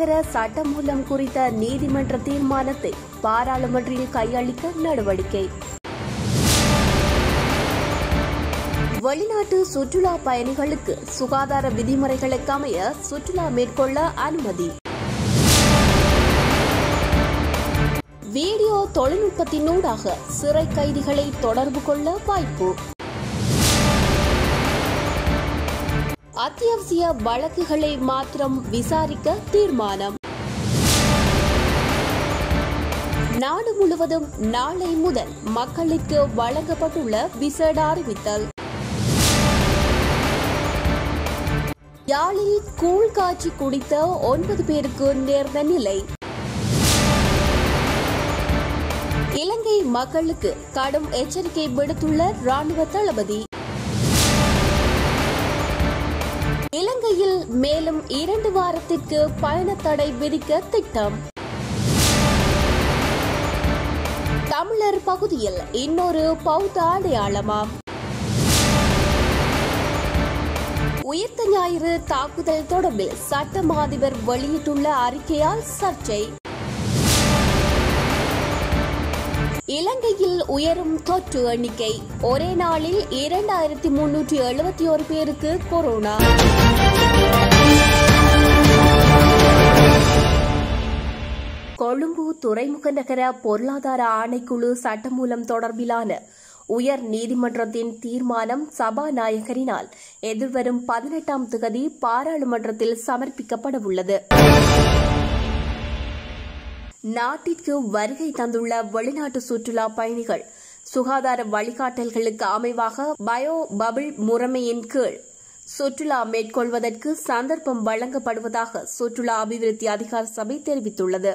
மாநகர சட்டமூலம் குறித்த நீதிமன்ற தீர்மானத்தை பாராளுமன்றில் கையளிக்க நடவடிக்கை வெளிநாட்டு சுற்றுலா பயணிகளுக்கு சுகாதார விதிமுறைகளுக்கு அமைய சுற்றுலா மேற்கொள்ள அனுமதி வீடியோ தொழில்நுட்பத்தினூடாக சிறை கைதிகளை தொடர்பு கொள்ள வாய்ப்பு அத்தியாவசிய வழக்குகளை மாத்திரம் விசாரிக்க தீர்மானம் நாடு முழுவதும் நாளை முதல் மக்களுக்கு வழங்கப்பட்டுள்ள விசேட அறிவித்தல் யாழில் கூழ் காய்ச்சி குடித்த ஒன்பது பேருக்கு நேர்ந்த நிலை இலங்கை மக்களுக்கு கடும் எச்சரிக்கை விடுத்துள்ள ராணுவ தளபதி இலங்கையில் மேலும் இரண்டு வாரத்திற்கு பயணத்தடை விதிக்க திட்டம் தமிழர் பகுதியில் இன்னொரு பௌத்த அடையாளமாம் உயிர்த்த ஞாயிறு தாக்குதல் தொடர்பில் சட்ட அதிபர் வெளியிட்டுள்ள அறிக்கையால் சர்ச்சை இலங்கையில் உயரும் தொற்று எண்ணிக்கை ஒரே நாளில் இரண்டாயிரத்தி முன்னூற்றி எழுபத்தி ஒரு பேருக்கு கொரோனா கொழும்பு துறைமுக நகர பொருளாதார ஆணைக்குழு சட்டமூலம் தொடர்பிலான உயர் நீதிமன்றத்தின் தீர்மானம் சபாநாயகரினால் எதிர்வரும் பதினெட்டாம் திகதி பாராளுமன்றத்தில் சமர்ப்பிக்கப்படவுள்ளது நாட்டிற்கு வருகை தந்துள்ள வெளிநாட்டு சுற்றுலா பயணிகள் சுகாதார வழிகாட்டல்களுக்கு அமைவாக பயோ பபிள் முறைமையின் கீழ் சுற்றுலா மேற்கொள்வதற்கு சந்தர்ப்பம் வழங்கப்படுவதாக சுற்றுலா அபிவிருத்தி அதிகார சபை தெரிவித்துள்ளது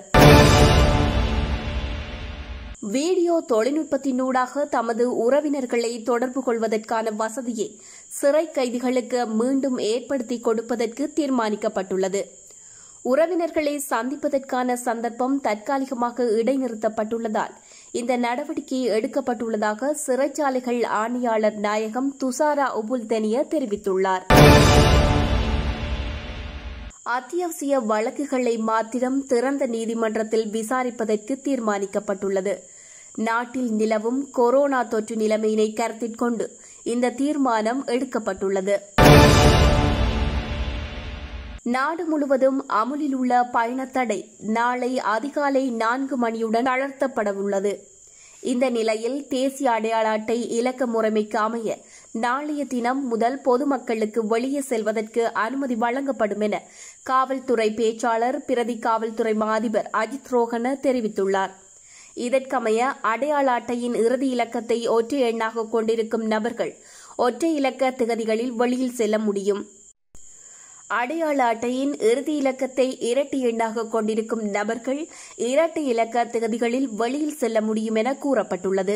வீடியோ தொழில்நுட்பத்தினூடாக தமது உறவினர்களை தொடர்பு கொள்வதற்கான வசதியை சிறை கைதிகளுக்கு மீண்டும் ஏற்படுத்தி கொடுப்பதற்கு தீர்மானிக்கப்பட்டுள்ளது உறவினர்களை சந்திப்பதற்கான சந்தர்ப்பம் தற்காலிகமாக இடைநிறுத்தப்பட்டுள்ளதால் இந்த நடவடிக்கை எடுக்கப்பட்டுள்ளதாக சிறைச்சாலைகள் ஆணையாளர் நாயகம் துசாரா உபுல்தெனிய தெரிவித்துள்ளார் அத்தியாவசிய வழக்குகளை மாத்திரம் திறந்த நீதிமன்றத்தில் விசாரிப்பதற்கு தீர்மானிக்கப்பட்டுள்ளது நாட்டில் நிலவும் கொரோனா தொற்று நிலைமையினை கருத்தில் கொண்டு இந்த தீர்மானம் எடுக்கப்பட்டுள்ளது நாடு முழுவதும் அமுலில் உள்ள பயணத்தடை நாளை அதிகாலை நான்கு மணியுடன் தளர்த்தப்படவுள்ளது இந்த நிலையில் தேசிய அடையாள அட்டை இலக்க முறைமைக்கு அமைய நாளைய தினம் முதல் பொதுமக்களுக்கு வெளியே செல்வதற்கு அனுமதி வழங்கப்படும் என காவல்துறை பேச்சாளர் பிரதி காவல்துறை மாதிபர் அஜித் ரோஹன தெரிவித்துள்ளார் இதற்கமைய அடையாள அட்டையின் இறுதி இலக்கத்தை ஒற்றை எண்ணாக கொண்டிருக்கும் நபர்கள் ஒற்றை இலக்க திகதிகளில் வெளியில் செல்ல முடியும் அடையாள அட்டையின் இறுதி இலக்கத்தை இரட்டை எண்ணாக கொண்டிருக்கும் நபர்கள் இரட்டை இலக்க திகதிகளில் வெளியில் செல்ல முடியும் என கூறப்பட்டுள்ளது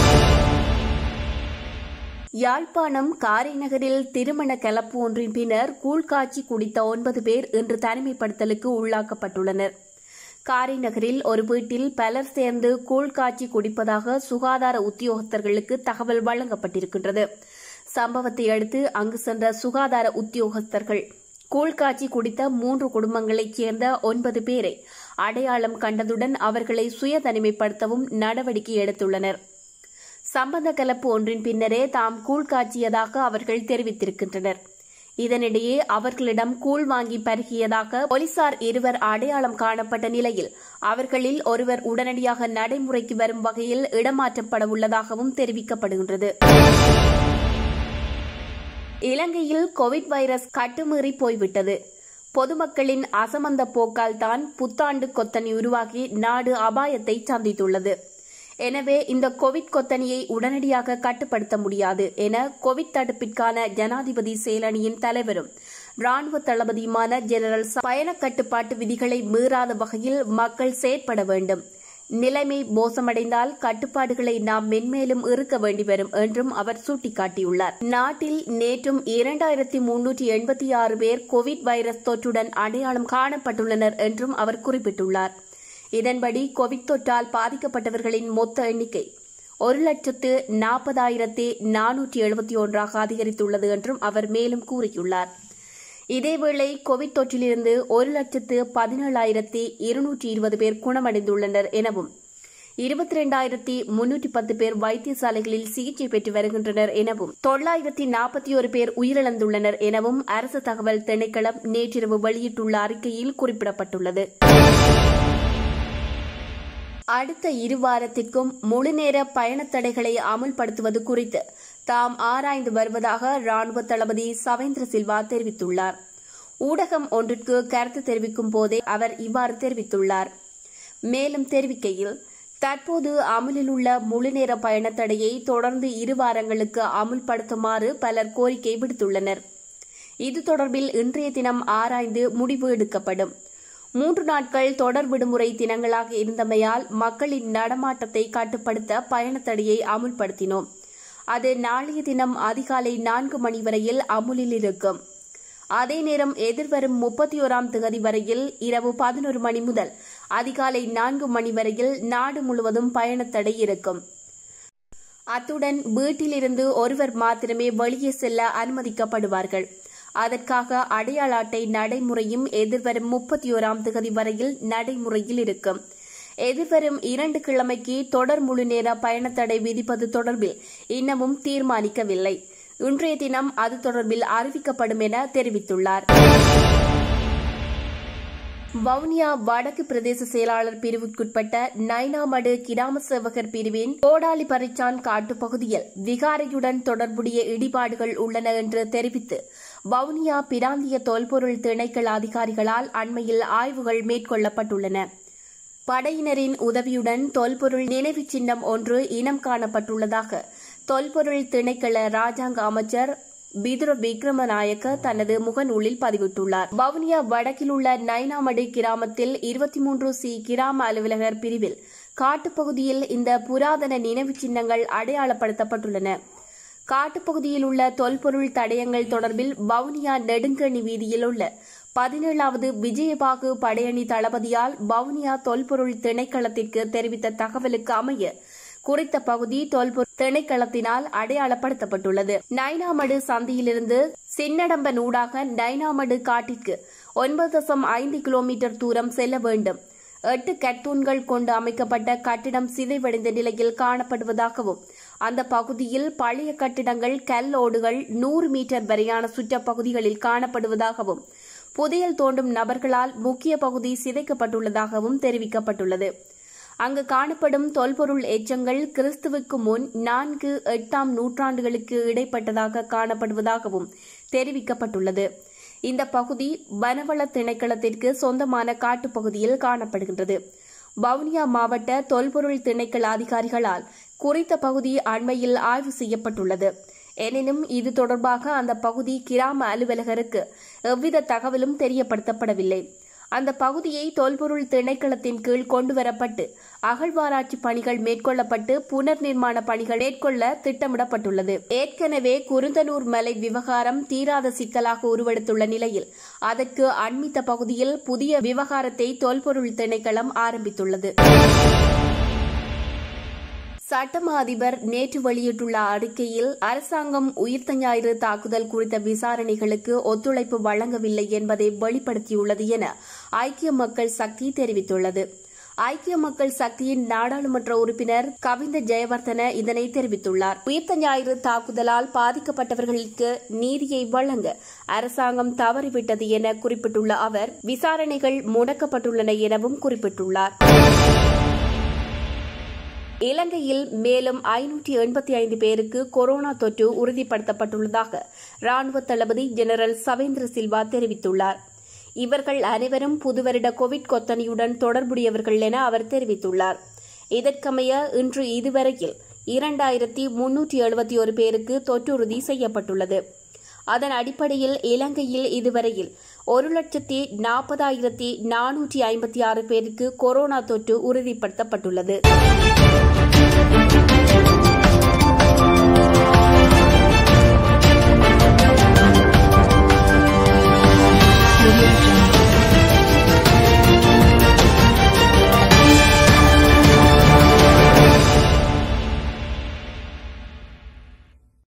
யாழ்ப்பாணம் காரைநகரில் திருமண கலப்பு ஒன்றின் பின்னர் கூழ்காட்சி குடித்த ஒன்பது பேர் இன்று தனிமைப்படுத்தலுக்கு உள்ளாக்கப்பட்டுள்ளனர் காரைநகரில் ஒரு வீட்டில் பலர் சேர்ந்து கூழ்காட்சி குடிப்பதாக சுகாதார உத்தியோகத்தர்களுக்கு தகவல் வழங்கப்பட்டிருக்கின்றது சம்பவத்தை அடுத்து அங்கு சென்ற சுகாதார உத்தியோகஸ்தர்கள் கூழ்காட்சி குடித்த மூன்று குடும்பங்களைச் சேர்ந்த ஒன்பது பேரை அடையாளம் கண்டதுடன் அவர்களை சுய தனிமைப்படுத்தவும் நடவடிக்கை எடுத்துள்ளனர் சம்பந்த கலப்பு ஒன்றின் பின்னரே தாம் கூழ் காய்ச்சியதாக அவர்கள் தெரிவித்திருக்கின்றனர் இதனிடையே அவர்களிடம் கூழ் வாங்கி பருகியதாக போலீசார் இருவர் அடையாளம் காணப்பட்ட நிலையில் அவர்களில் ஒருவர் உடனடியாக நடைமுறைக்கு வரும் வகையில் இடமாற்றப்பட உள்ளதாகவும் தெரிவிக்கப்படுகின்றது இலங்கையில் கோவிட் வைரஸ் கட்டுமீறி போய்விட்டது பொதுமக்களின் அசமந்த போக்கால் தான் புத்தாண்டு கொத்தனி உருவாகி நாடு அபாயத்தை சந்தித்துள்ளது எனவே இந்த கோவிட் கொத்தனியை உடனடியாக கட்டுப்படுத்த முடியாது என கோவிட் தடுப்பிற்கான ஜனாதிபதி செயலணியின் தலைவரும் ராணுவ தளபதியுமான ஜெனரல் பயண கட்டுப்பாட்டு விதிகளை மீறாத வகையில் மக்கள் செயற்பட வேண்டும் நிலைமை மோசமடைந்தால் கட்டுப்பாடுகளை நாம் மென்மேலும் இருக்க வேண்டி வரும் என்றும் அவர் சுட்டிக்காட்டியுள்ளார் நாட்டில் நேற்றும் இரண்டாயிரத்தி முன்னூற்றி எண்பத்தி ஆறு பேர் கோவிட் வைரஸ் தொற்றுடன் அடையாளம் காணப்பட்டுள்ளனர் என்றும் அவர் குறிப்பிட்டுள்ளார் இதன்படி கோவிட் தொற்றால் பாதிக்கப்பட்டவர்களின் மொத்த எண்ணிக்கை ஒரு லட்சத்து நாற்பதாயிரத்தி நானூற்றி எழுபத்தி ஒன்றாக அதிகரித்துள்ளது என்றும் அவர் மேலும் கூறியுள்ளார் இதேவேளை கோவிட் தொற்றிலிருந்து ஒரு லட்சத்து பதினேழாயிரத்தி இருநூற்றி இருபது பேர் குணமடைந்துள்ளனர் எனவும் இருபத்தி ரெண்டாயிரத்தி முன்னூற்றி பத்து பேர் வைத்தியசாலைகளில் சிகிச்சை பெற்று வருகின்றனர் எனவும் தொள்ளாயிரத்தி நாற்பத்தி ஒரு பேர் உயிரிழந்துள்ளனர் எனவும் அரசு தகவல் திணைக்களம் நேற்றிரவு வெளியிட்டுள்ள அறிக்கையில் குறிப்பிடப்பட்டுள்ளது அடுத்த இரு வாரத்திற்கும் முழுநேர பயணத் தடைகளை அமுல்படுத்துவது குறித்து தாம் ஆராய்ந்து வருவதாக ராணுவ தளபதி சவேந்திர சில்வா தெரிவித்துள்ளார் ஊடகம் ஒன்றிற்கு கருத்து தெரிவிக்கும் போதே அவர் இவ்வாறு தெரிவித்துள்ளார் மேலும் தெரிவிக்கையில் தற்போது அமலில் உள்ள முழுநேர பயணத் தடையை தொடர்ந்து இரு வாரங்களுக்கு அமுல்படுத்துமாறு பலர் கோரிக்கை விடுத்துள்ளனர் இது தொடர்பில் இன்றைய தினம் ஆராய்ந்து முடிவு எடுக்கப்படும் மூன்று நாட்கள் தொடர் விடுமுறை தினங்களாக இருந்தமையால் மக்களின் நடமாட்டத்தை கட்டுப்படுத்த பயணத் தடையை அமுல்படுத்தினோம் அது நாளைய தினம் அதிகாலை நான்கு மணி வரையில் அமுலில் இருக்கும் அதே நேரம் எதிர்வரும் முப்பத்தி ஓராம் தேதி வரையில் இரவு பதினொரு மணி முதல் அதிகாலை நான்கு மணி வரையில் நாடு முழுவதும் பயணத் தடை இருக்கும் அத்துடன் வீட்டிலிருந்து ஒருவர் மாத்திரமே வெளியே செல்ல அனுமதிக்கப்படுவார்கள் அதற்காக அடையாள அட்டை நடைமுறையும் எதிர்வரும் முப்பத்தி ஓராம் தேதி வரையில் நடைமுறையில் இருக்கும் எதிர்வரும் இரண்டு கிழமைக்கு தொடர் முழுநேர பயணத்தடை விதிப்பது தொடர்பில் இன்னமும் தீர்மானிக்கவில்லை இன்றைய தினம் அது தொடர்பில் அறிவிக்கப்படும் என தெரிவித்துள்ளார் வவுனியா வடக்கு பிரதேச செயலாளர் பிரிவுக்குட்பட்ட நைனாமடு கிராம சேவகர் பிரிவின் கோடாலி பறிச்சான் காட்டு பகுதியில் விகாரையுடன் தொடர்புடைய இடிபாடுகள் உள்ளன என்று தெரிவித்து வவுனியா பிராந்திய தொல்பொருள் திணைக்கள அதிகாரிகளால் அண்மையில் ஆய்வுகள் மேற்கொள்ளப்பட்டுள்ளன படையினரின் உதவியுடன் தொல்பொருள் நினைவுச் சின்னம் ஒன்று இனம் காணப்பட்டுள்ளதாக தொல்பொருள் திணைக்கள ராஜாங்க அமைச்சர் பிதுர விக்ரமநாயக்க தனது முகநூலில் பதிவிட்டுள்ளார் வவுனியா வடக்கில் உள்ள நைனாமடு கிராமத்தில் இருபத்தி மூன்று சி கிராம அலுவலகர் பிரிவில் காட்டுப்பகுதியில் இந்த புராதன நினைவுச் சின்னங்கள் அடையாளப்படுத்தப்பட்டுள்ளன காட்டுப்பகுதியில் உள்ள தொல்பொருள் தடயங்கள் தொடர்பில் வவுனியா நெடுங்கணி வீதியில் உள்ள பதினேழாவது விஜயபாகு படையணி தளபதியால் வவுனியா தொல்பொருள் திணைக்களத்திற்கு தெரிவித்த தகவலுக்கு அமைய குறித்த பகுதி தொல்பொருள் திணைக்களத்தினால் அடையாளப்படுத்தப்பட்டுள்ளது நைனாமடு சந்தியிலிருந்து சின்னடம்பன் ஊடாக நைனாமடு காட்டிற்கு ஒன்பது தசம் ஐந்து கிலோமீட்டர் தூரம் செல்ல வேண்டும் எட்டு கட்டூன்கள் கொண்டு அமைக்கப்பட்ட கட்டிடம் சிதைவடைந்த நிலையில் காணப்படுவதாகவும் அந்த பகுதியில் பழைய கட்டிடங்கள் கல்லோடுகள் நூறு மீட்டர் வரையான சுற்றப்பகுதிகளில் காணப்படுவதாகவும் புதையல் தோண்டும் நபர்களால் முக்கிய பகுதி சிதைக்கப்பட்டுள்ளதாகவும் தெரிவிக்கப்பட்டுள்ளது அங்கு காணப்படும் தொல்பொருள் எச்சங்கள் கிறிஸ்துவுக்கு முன் நான்கு எட்டாம் நூற்றாண்டுகளுக்கு இடைப்பட்டதாக காணப்படுவதாகவும் தெரிவிக்கப்பட்டுள்ளது இந்த பகுதி வனவள திணைக்களத்திற்கு சொந்தமான காட்டுப்பகுதியில் காணப்படுகின்றது வவுனியா மாவட்ட தொல்பொருள் திணைக்கள அதிகாரிகளால் குறித்த பகுதி அண்மையில் ஆய்வு செய்யப்பட்டுள்ளது எனினும் இது தொடர்பாக அந்த பகுதி கிராம அலுவலகருக்கு எவ்வித தகவலும் தெரியப்படுத்தப்படவில்லை அந்த பகுதியை தொல்பொருள் திணைக்களத்தின் கீழ் கொண்டுவரப்பட்டு அகழ்வாராய்ச்சி பணிகள் மேற்கொள்ளப்பட்டு புனர் நிர்மாண பணிகள் மேற்கொள்ள திட்டமிடப்பட்டுள்ளது ஏற்கனவே குருந்தனூர் மலை விவகாரம் தீராத சிக்கலாக உருவெடுத்துள்ள நிலையில் அதற்கு அண்மித்த பகுதியில் புதிய விவகாரத்தை தொல்பொருள் திணைக்களம் ஆரம்பித்துள்ளது சட்டமா அதிபர் நேற்று வெளியிட்டுள்ள அறிக்கையில் அரசாங்கம் உயிர்த்த ஞாயிறு தாக்குதல் குறித்த விசாரணைகளுக்கு ஒத்துழைப்பு வழங்கவில்லை என்பதை வெளிப்படுத்தியுள்ளது என ஐக்கிய மக்கள் சக்தி தெரிவித்துள்ளது ஐக்கிய மக்கள் சக்தியின் நாடாளுமன்ற உறுப்பினர் கவிந்த ஜெயவர்தன இதனை தெரிவித்துள்ளார் உயிர்த்த ஞாயிறு தாக்குதலால் பாதிக்கப்பட்டவர்களுக்கு நீதியை வழங்க அரசாங்கம் தவறிவிட்டது என குறிப்பிட்டுள்ள அவர் விசாரணைகள் முடக்கப்பட்டுள்ளன எனவும் குறிப்பிட்டுள்ளார் இலங்கையில் மேலும் ஐநூற்றி எண்பத்தி ஐந்து பேருக்கு கொரோனா தொற்று உறுதிப்படுத்தப்பட்டுள்ளதாக ராணுவ தளபதி ஜெனரல் சவேந்திர சில்வா தெரிவித்துள்ளார் இவர்கள் அனைவரும் புதுவருட கோவிட் கொத்தணியுடன் தொடர்புடையவர்கள் என அவர் தெரிவித்துள்ளார் இதற்கமைய இன்று இதுவரையில் இரண்டாயிரத்தி முன்னூற்றி எழுபத்தி ஒரு பேருக்கு தொற்றுறுதி செய்யப்பட்டுள்ளது அதன் அடிப்படையில் இலங்கையில் இதுவரையில் ஒரு லட்சத்தி நாற்பதாயிரத்தி நானூற்றி ஐம்பத்தி ஆறு பேருக்கு கொரோனா தொற்று உறுதிப்படுத்தப்பட்டுள்ளது